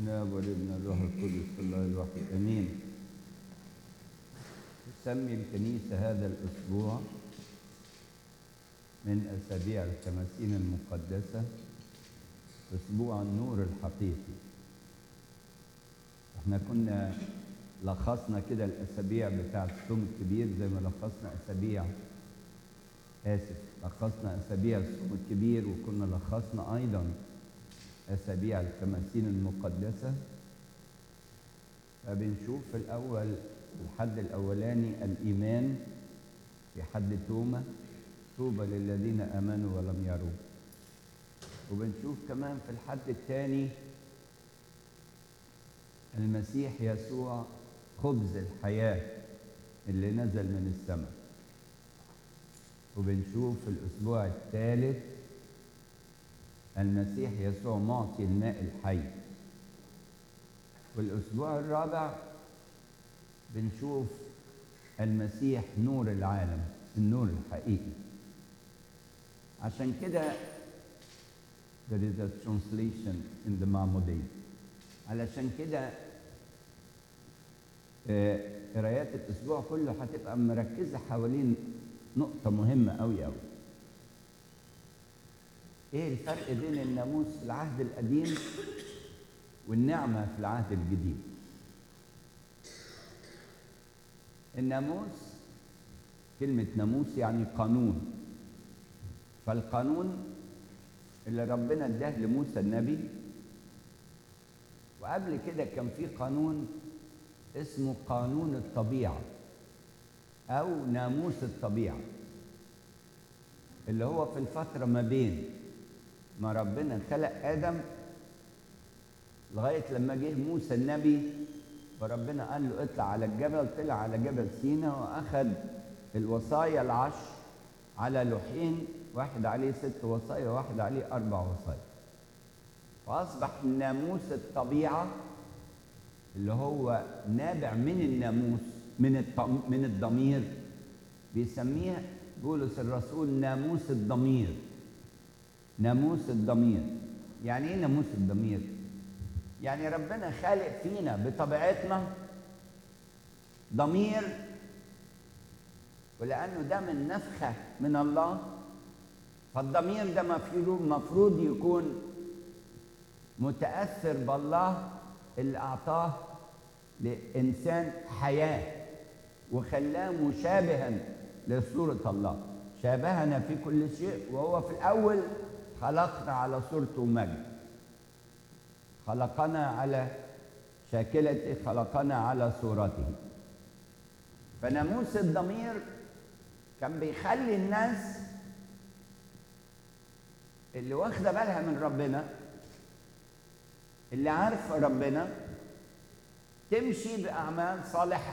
الاب والابن الروح القدس الله الواحد امين تسمي الكنيسه هذا الاسبوع من اسابيع الخمسين المقدسه اسبوع النور الحقيقي احنا كنا لخصنا كده الاسابيع بتاعه الصوم الكبير زي ما لخصنا اسابيع اسف لخصنا اسابيع الصوم الكبير وكنا لخصنا ايضا اسابيع الخمسين المقدسه فبنشوف في الاول الحد الاولاني الايمان في حد توما طوبى للذين امنوا ولم يروا وبنشوف كمان في الحد الثاني المسيح يسوع خبز الحياه اللي نزل من السماء وبنشوف في الاسبوع الثالث المسيح يسوع معطي الماء الحي والاسبوع الرابع بنشوف المسيح نور العالم النور الحقيقي عشان كده there is a translation in the Mahmoudiyya علشان كده قرايات الاسبوع كله هتبقى مركزه حوالين نقطه مهمه قوي قوي ايه الفرق بين الناموس في العهد القديم والنعمه في العهد الجديد الناموس كلمه ناموس يعني قانون فالقانون اللي ربنا اداه لموسى النبي وقبل كده كان في قانون اسمه قانون الطبيعه او ناموس الطبيعه اللي هو في الفتره ما بين ما ربنا خلق ادم لغايه لما جه موسى النبي فربنا قال له اطلع على الجبل طلع على جبل سينا واخذ الوصايا العشر على لوحين واحد عليه ست وصايا وواحد عليه اربع وصايا فاصبح ناموس الطبيعه اللي هو نابع من الناموس من من الضمير بيسميه بولس الرسول ناموس الضمير ناموس الضمير يعني ايه ناموس الضمير يعني ربنا خالق فينا بطبيعتنا ضمير ولانه ده من نفخه من الله فالضمير ده المفروض يكون متاثر بالله اللي اعطاه لانسان حياه وخلاه مشابها لصوره الله شابهنا في كل شيء وهو في الاول خلقنا على صورته ومجد خلقنا على شاكلته خلقنا على صورته فناموس الضمير كان بيخلي الناس اللي واخده بالها من ربنا اللي عارفه ربنا تمشي باعمال صالحه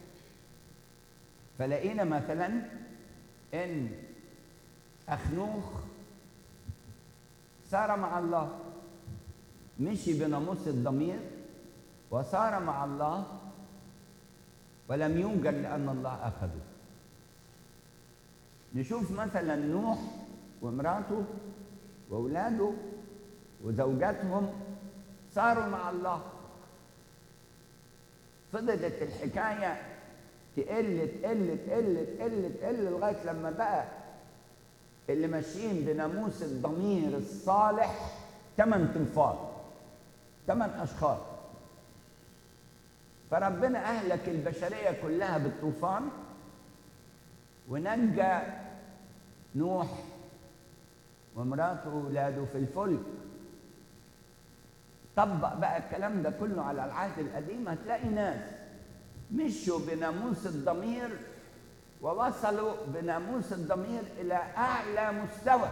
فلقينا مثلا ان اخنوخ سار مع الله مشي بناموس الضمير وسار مع الله ولم يوجد لان الله اخذه نشوف مثلا نوح وامراته واولاده وزوجاتهم صاروا مع الله فضلت الحكايه تقل تقل تقل تقل تقل لغايه لما بقى اللي ماشيين بناموس الضمير الصالح ثمان تنفار ثمان اشخاص فربنا اهلك البشريه كلها بالطوفان ونجى نوح ومراته واولاده في الفلك طبق بقى الكلام ده كله على العهد القديم هتلاقي ناس مشوا بناموس الضمير ووصلوا بناموس الضمير الى اعلى مستوى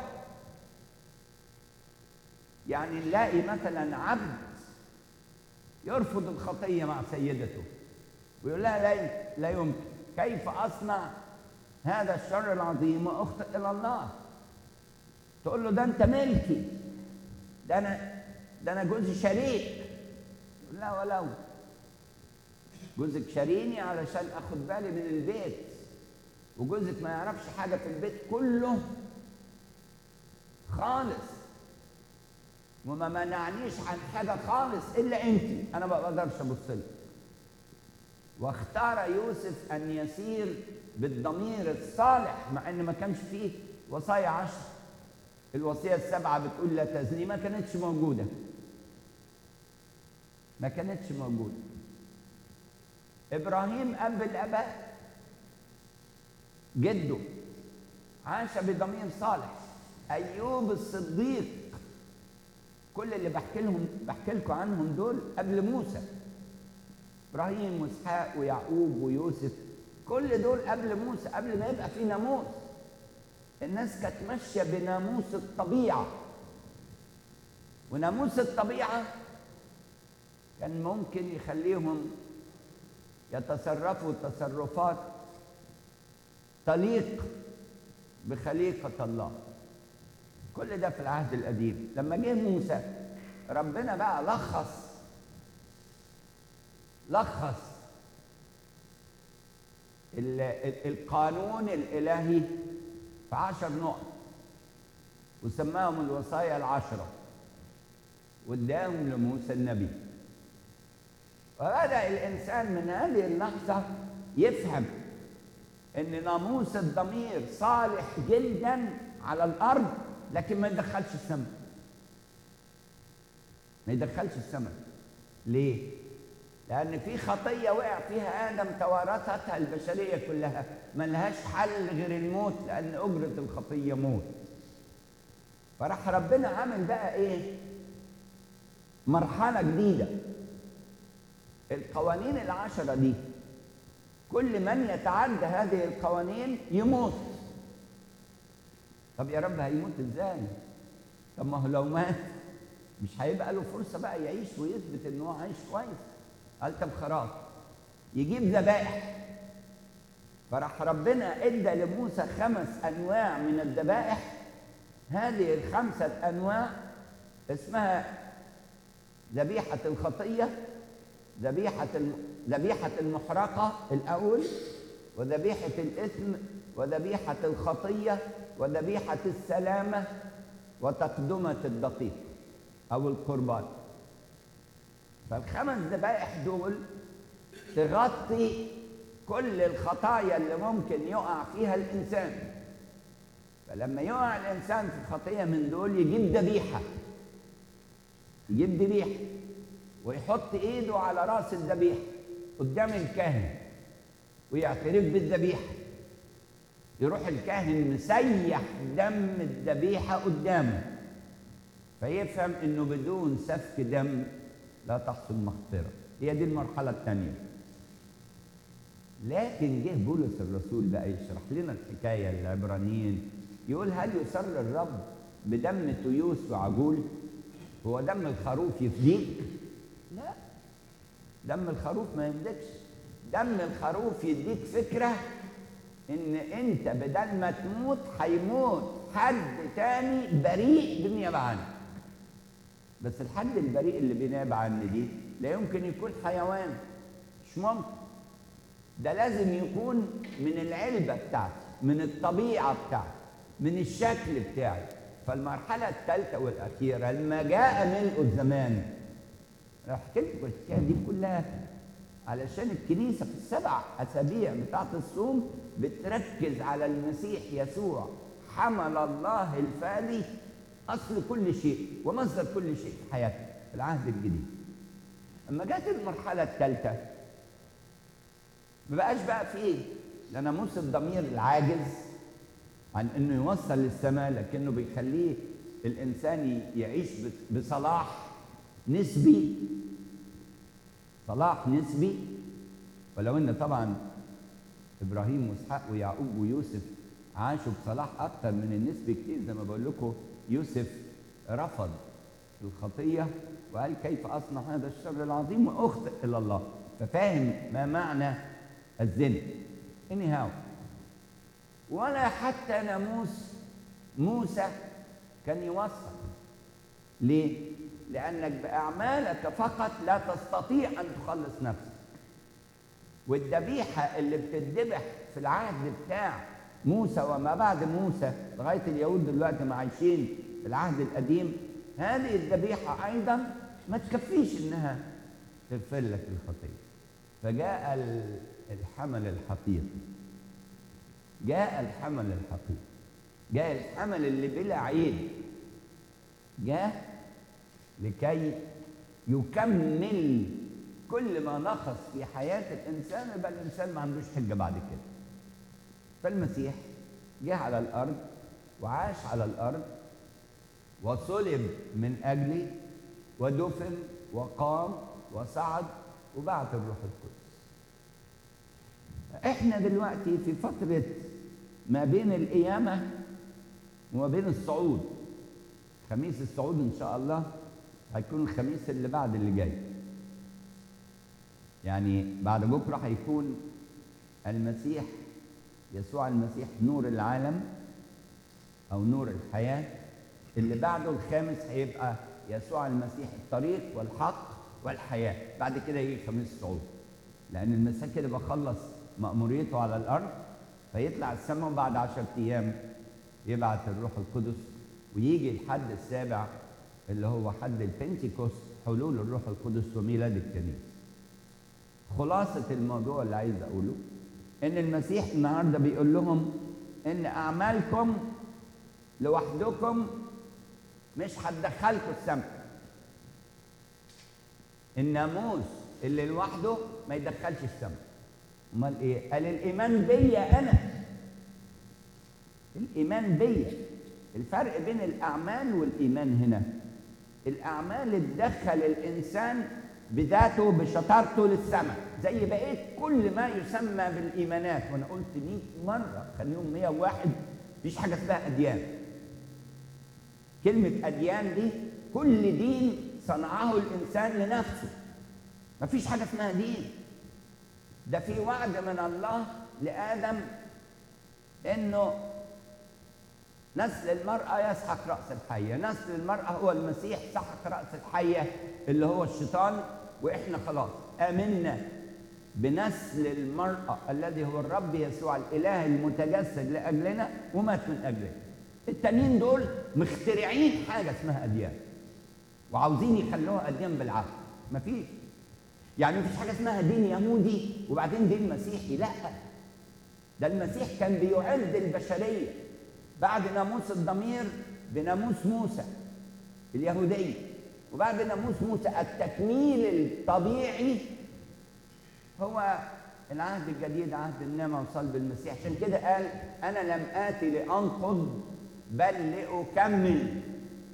يعني نلاقي مثلا عبد يرفض الخطيه مع سيدته ويقول لها لا لا يمكن كيف اصنع هذا الشر العظيم واخطئ الى الله تقول له ده انت ملكي ده انا ده انا جوزي شريك يقول لا ولو جوزك شاريني علشان اخد بالي من البيت وجوزك ما يعرفش حاجه في البيت كله خالص وما منعنيش عن حاجه خالص الا انت انا ما بقدرش ابص لك واختار يوسف ان يسير بالضمير الصالح مع ان ما كانش فيه وصايا عشر الوصيه السبعه بتقول لا تزني ما كانتش موجوده ما كانتش موجوده ابراهيم اب الاباء جده عاش بضمير صالح ايوب الصديق كل اللي بحكي لهم بحكي لكم عنهم دول قبل موسى ابراهيم واسحاق ويعقوب ويوسف كل دول قبل موسى قبل ما يبقى في ناموس الناس كانت ماشيه بناموس الطبيعه وناموس الطبيعه كان ممكن يخليهم يتصرفوا تصرفات تليق بخليقه الله كل ده في العهد القديم لما جه موسى ربنا بقى لخص لخص القانون الإلهي في عشر نقط وسماهم الوصايا العشرة واداهم لموسى النبي وبدأ الإنسان من هذه اللحظة يفهم إن ناموس الضمير صالح جدا على الأرض لكن ما يدخلش السماء ما يدخلش السماء ليه؟ لأن في خطية وقع فيها آدم توارثتها البشرية كلها ملهاش حل غير الموت لأن أجرة الخطية موت فراح ربنا عامل بقى إيه؟ مرحلة جديدة القوانين العشرة دي كل من يتعدى هذه القوانين يموت طب يا رب هيموت ازاي؟ طب ما هو لو مات مش هيبقى له فرصة بقى يعيش ويثبت ان هو عايش كويس قال طب خلاص يجيب ذبائح فراح ربنا ادى لموسى خمس انواع من الذبائح هذه الخمسه انواع اسمها ذبيحه الخطيه ذبيحه ذبيحه المحرقه الاول وذبيحه الاثم وذبيحه الخطيه وذبيحه السلامه وتقدمه الدقيق او القربان فالخمس ذبائح دول تغطي كل الخطايا اللي ممكن يقع فيها الانسان فلما يقع الانسان في خطيه من دول يجيب ذبيحه يجيب ذبيحه ويحط ايده على راس الذبيحه قدام الكاهن ويعترف بالذبيحه يروح الكاهن مسيح دم الذبيحه قدامه فيفهم انه بدون سفك دم لا تحصل مغفرة هي دي المرحلة الثانية لكن جه بولس الرسول بقى يشرح لنا الحكاية العبرانيين يقول هل يسر الرب بدم تيوس وعجول هو دم الخروف يفديك لا دم الخروف ما يمدكش دم الخروف يديك فكرة ان انت بدل ما تموت هيموت حد تاني بريء بالنيابة عنك بس الحد البريء اللي بيناب عني دي لا يمكن يكون حيوان مش ممكن ده لازم يكون من العلبة بتاعتي من الطبيعة بتاعتي من الشكل بتاعي فالمرحلة الثالثة والأخيرة لما جاء ملء الزمان أنا حكيت لكم الحكاية دي كلها علشان الكنيسة في السبع أسابيع بتاعت الصوم بتركز على المسيح يسوع حمل الله الفادي اصل كل شيء ومصدر كل شيء في حياتنا في العهد الجديد اما جت المرحله الثالثه ما بقاش بقى فيه لا ناموس الضمير العاجز عن انه يوصل للسماء لكنه بيخليه الانسان يعيش بصلاح نسبي صلاح نسبي ولو ان طبعا ابراهيم واسحاق ويعقوب ويوسف عاشوا بصلاح اكثر من النسبي كتير زي ما بقول لكم يوسف رفض الخطيه وقال كيف اصنع هذا الشر العظيم واخطئ الى الله ففاهم ما معنى الزنا anyhow ولا حتى ناموس موسى كان يوصل ليه؟ لأنك بأعمالك فقط لا تستطيع أن تخلص نفسك والذبيحة اللي بتذبح في العهد بتاع موسى وما بعد موسى لغاية اليهود دلوقتي ما عايشين في العهد القديم هذه الذبيحة أيضا ما تكفيش إنها تغفر لك الخطية فجاء الحمل الحقيقي جاء الحمل الحقيقي جاء الحمل اللي بلا عيب جاء لكي يكمل كل ما نقص في حياة الإنسان يبقى الإنسان ما عندوش حجة بعد كده فالمسيح جه على الأرض وعاش على الأرض وصلب من أجلي ودفن وقام وصعد وبعث الروح القدس احنا دلوقتي في فترة ما بين القيامة وما بين الصعود خميس الصعود ان شاء الله هيكون الخميس اللي بعد اللي جاي يعني بعد بكره هيكون المسيح يسوع المسيح نور العالم او نور الحياه اللي بعده الخامس هيبقى يسوع المسيح الطريق والحق والحياه بعد كده يجي خميس الصعود لان المسيح كده بخلص مأموريته على الارض فيطلع السماء وبعد عشرة ايام يبعث الروح القدس ويجي الحد السابع اللي هو حد البنتيكوست حلول الروح القدس وميلاد الكنيسه خلاصة الموضوع اللي عايز أقوله إن المسيح النهارده بيقول لهم إن أعمالكم لوحدكم مش هتدخلكم السماء الناموس اللي لوحده ما يدخلش السماء امال ايه قال الايمان بيا انا الايمان بيا الفرق بين الاعمال والايمان هنا الاعمال تدخل الانسان بذاته بشطارته للسماء زي بقيه كل ما يسمى بالايمانات وانا قلت 100 مره خليهم 101 مفيش حاجه اسمها اديان كلمه اديان دي كل دين صنعه الانسان لنفسه مفيش حاجه اسمها دين ده في وعد من الله لادم انه نسل المرأة يسحق رأس الحية نسل المرأة هو المسيح سحق رأس الحية اللي هو الشيطان وإحنا خلاص آمنا بنسل المرأة الذي هو الرب يسوع الإله المتجسد لأجلنا ومات من أجلنا التانيين دول مخترعين حاجة اسمها أديان وعاوزين يخلوها أديان بالعقل مفيش يعني مفيش حاجة اسمها دين يهودي وبعدين دين مسيحي لا ده المسيح كان بيعد البشرية بعد ناموس الضمير بناموس موسى اليهودية وبعد ناموس موسى التكميل الطبيعي هو العهد الجديد عهد النعمة وصلب المسيح عشان كده قال أنا لم آتي لأنقض بل لأكمل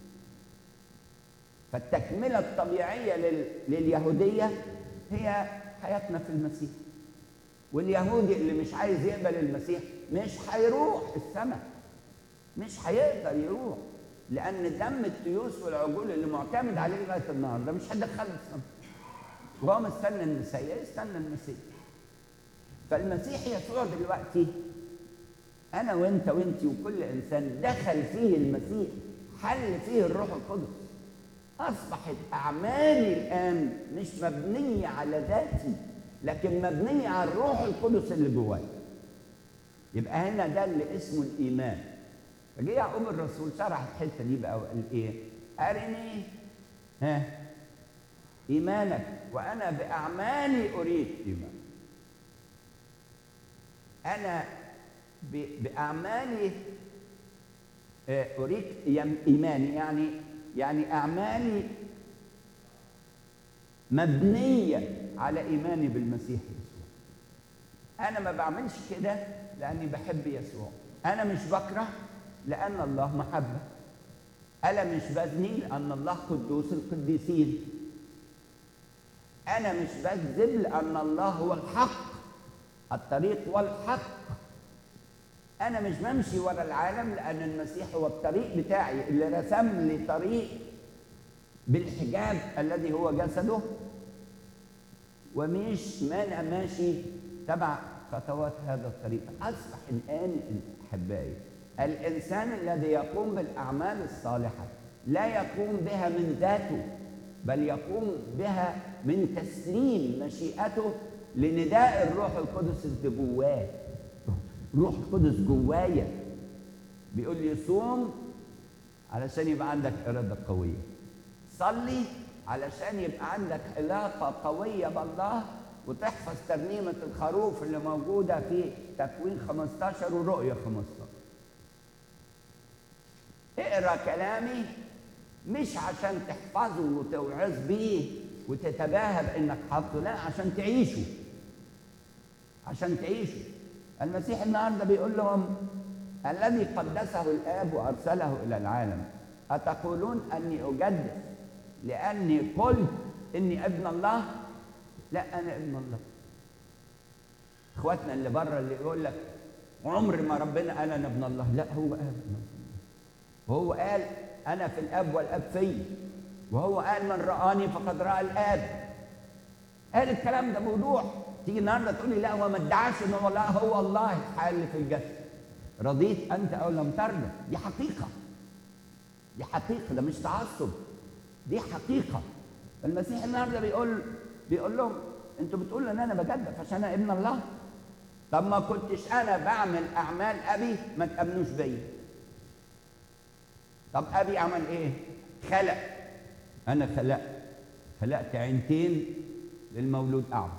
فالتكملة الطبيعية لل... لليهودية هي حياتنا في المسيح واليهودي اللي مش عايز يقبل المسيح مش هيروح السماء مش هيقدر يروح لان دم التيوس والعجول اللي معتمد عليه لغايه النهارده مش هيدخله السماء وهو مستنى المسيح يستنى المسيح فالمسيح يسوع دلوقتي انا وانت وانت وكل انسان دخل فيه المسيح حل فيه الروح القدس اصبحت اعمالي الان مش مبنيه على ذاتي لكن مبنيه على الروح القدس اللي جوايا يبقى هنا ده اللي اسمه الايمان فجه يعقوب الرسول شرح الحته دي بقى وقال ايه؟ ارني ها ايمانك وانا باعمالي اريد ايمان. انا باعمالي اريد ايماني يعني يعني اعمالي مبنيه على ايماني بالمسيح يسوع. انا ما بعملش كده لاني بحب يسوع. انا مش بكره لأن الله محبة أنا مش بزني لأن الله قدوس القديسين أنا مش بكذب لأن الله هو الحق الطريق والحق أنا مش بمشي ورا العالم لأن المسيح هو الطريق بتاعي اللي رسم لي طريق بالحجاب الذي هو جسده ومش ما أنا ماشي تبع خطوات هذا الطريق أصبح الآن أحبائي الانسان الذي يقوم بالاعمال الصالحه لا يقوم بها من ذاته بل يقوم بها من تسليم مشيئته لنداء الروح القدس اللي جواه روح القدس جوايا بيقول لي صوم علشان يبقى عندك إرادة قوية صلي علشان يبقى عندك علاقة قوية بالله وتحفظ ترنيمة الخروف اللي موجودة في تكوين 15 ورؤية 15 اقرا كلامي مش عشان تحفظه وتوعظ بيه وتتباهى بانك حافظه لا عشان تعيشه عشان تعيشه المسيح النهارده بيقول لهم الذي قدسه الاب وارسله الى العالم اتقولون اني اجدد لاني قلت اني ابن الله لا انا ابن الله اخواتنا اللي بره اللي يقول لك عمر ما ربنا قال انا ابن الله لا هو قال وهو قال انا في الاب والاب في وهو قال من رآني فقد رأى الآب قال الكلام ده بوضوح تيجي النهارده تقول لي لا هو ما ادعاش ان هو لا هو الله الحال في الجسد رضيت انت او لم ترضى دي حقيقه دي حقيقه ده مش تعصب دي حقيقه المسيح النهارده بيقول بيقول لهم انتوا بتقولوا ان انا بجدف عشان انا ابن الله طب ما كنتش انا بعمل اعمال ابي ما تامنوش بيا طب ابي عمل ايه خلق انا خلقت خلقت عينتين للمولود اعمى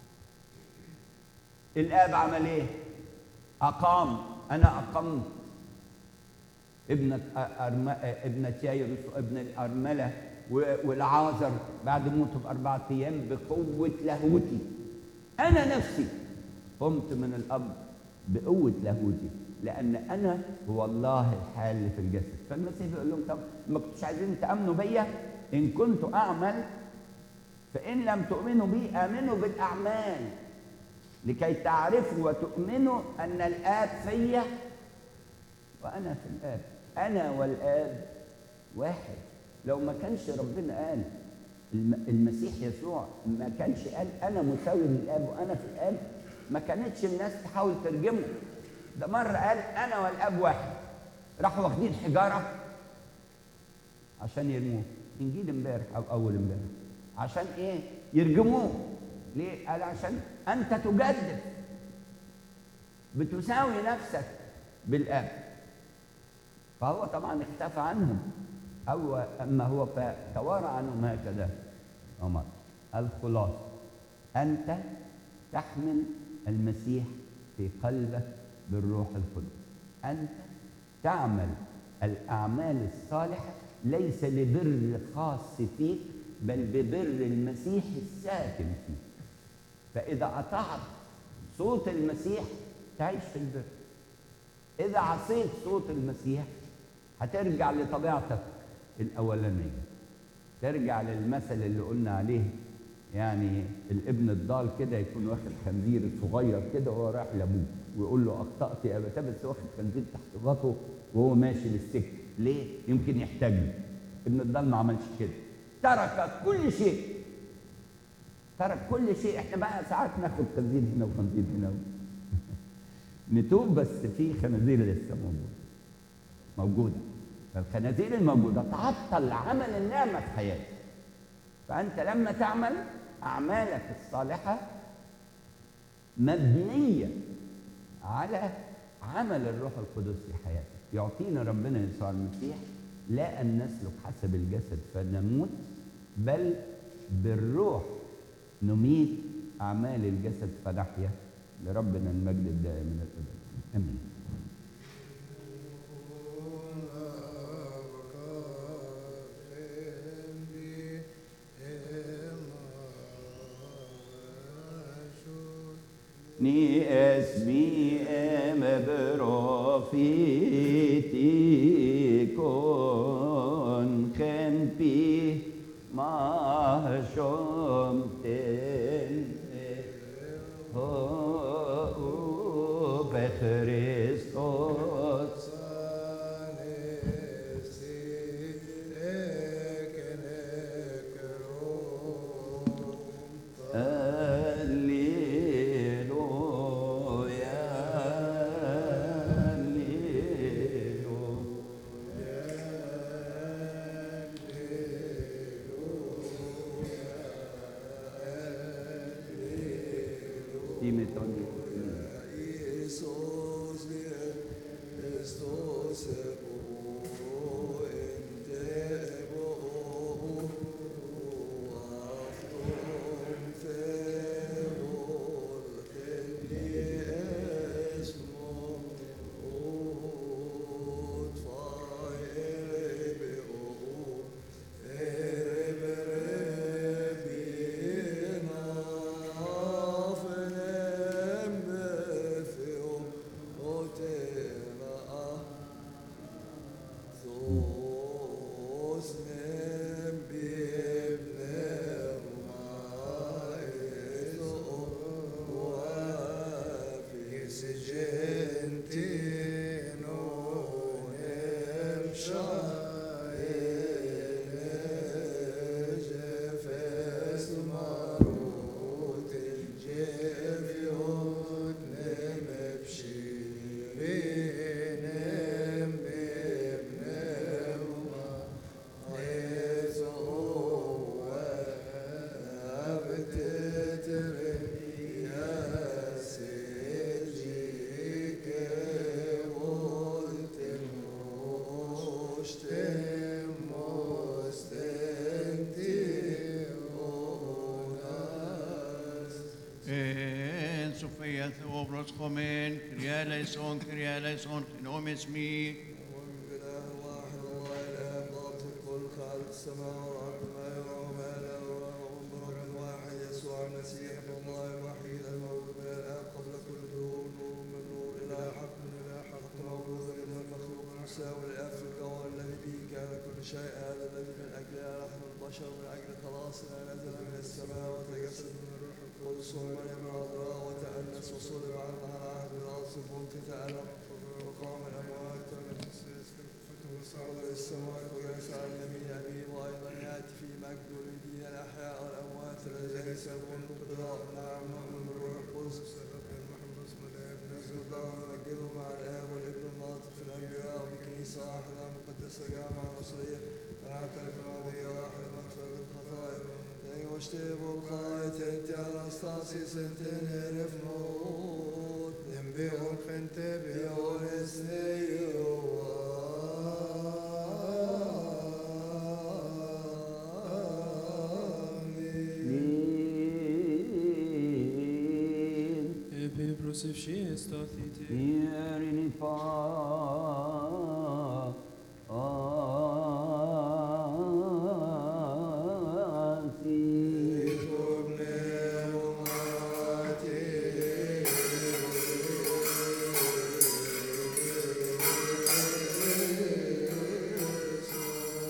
الاب عمل ايه اقام انا اقمت ابنة أرم... ابنة يايروس وابن الأرملة والعازر بعد موته بأربعة أيام بقوة لاهوتي أنا نفسي قمت من الأب بقوة لاهوتي لأن أنا هو الله الحال في الجسد فالمسيح بيقول لهم طب ما كنتوش عايزين تأمنوا بيا إن كنت أعمل فإن لم تؤمنوا بي آمنوا بالأعمال لكي تعرفوا وتؤمنوا أن الآب فيا وأنا في الآب أنا والآب واحد لو ما كانش ربنا قال المسيح يسوع ما كانش قال أنا مساوي للآب وأنا في الآب ما كانتش الناس تحاول ترجمه ده مرة قال أنا والآب واحد راحوا واخدين حجارة عشان يرموه إنجيل امبارح أو أول امبارح عشان إيه؟ يرجموه ليه؟ قال عشان أنت تجدد بتساوي نفسك بالآب فهو طبعا اختفى عنهم أو أما هو فتوارى عنهم هكذا عمر الخلاصة أنت تحمل المسيح في قلبك بالروح القدس أنت تعمل الأعمال الصالحة ليس لبر خاص فيك بل ببر المسيح الساكن فيك فإذا أطعت صوت المسيح تعيش في البر إذا عصيت صوت المسيح هترجع لطبيعتك الأولانية ترجع للمثل اللي قلنا عليه يعني الابن الضال كده يكون واخد خنزير صغير كده وهو رايح لابوه ويقول له اخطات يا ابا بس واخد خنزير تحت غطه وهو ماشي للسكه ليه؟ يمكن يحتاجني ابن الضال ما عملش كده ترك كل شيء ترك كل شيء احنا بقى ساعات ناخد خنزير هنا وخنزير هنا نتوب بس في خنازير لسه موجوده موجوده فالخنازير الموجوده تعطل عمل النعمه في حياتك فانت لما تعمل اعمالك الصالحه مبنيه على عمل الروح القدس في حياتك يعطينا ربنا يسوع المسيح لا ان نسلك حسب الجسد فنموت بل بالروح نميت اعمال الجسد فنحيا لربنا المجد الدائم من الابد امين Ni esmi em profiti con pi ma shom ten ho be Christos Alleluia, alleluia. Dime, Tony. Iisus, Christus, En Sofia Theobros Chomen, Kyria eleison, Kyria eleison, Chinom اسمي ومن بالله الواحد الله الآب ضابط الكل خالق السماء والأرض ما يرى وما لا يرى ومن برب الواحد يسوع المسيح ابن الله الوحيد المولود من الآب قبل كل دور نور من نور إلى حق من إلى حق مولود من المخلوق المساوي للآب في الكون الذي به كان كل شيء هذا الذي من أجله نحن البشر من أجل خلاصنا نزل من السماء وتجسد من الروح القدس ومريم العذراء وتأنس وصلب على نهر عهد الأرض بنت تألم وقام من الأموات وصعد السماء وجلس على اليمين أبيه وأيضا يأتي في مجد لدين الأحياء والأموات الذين يسلمون القضاء نعم من الروح القدس نزل الله ونمجده مع الآب والابن الناطق في الأنبياء وبكنيسة واحدة مقدسة جامعة مصرية ونعترف بماضية واحدة مغفرة الخطايا لأن واشتبوا الخطايا أنت أنستاسي سنتين هرف موت ينبغوا خنت بيون Lin, Επί προσευχή σταθείτε. ierinifa,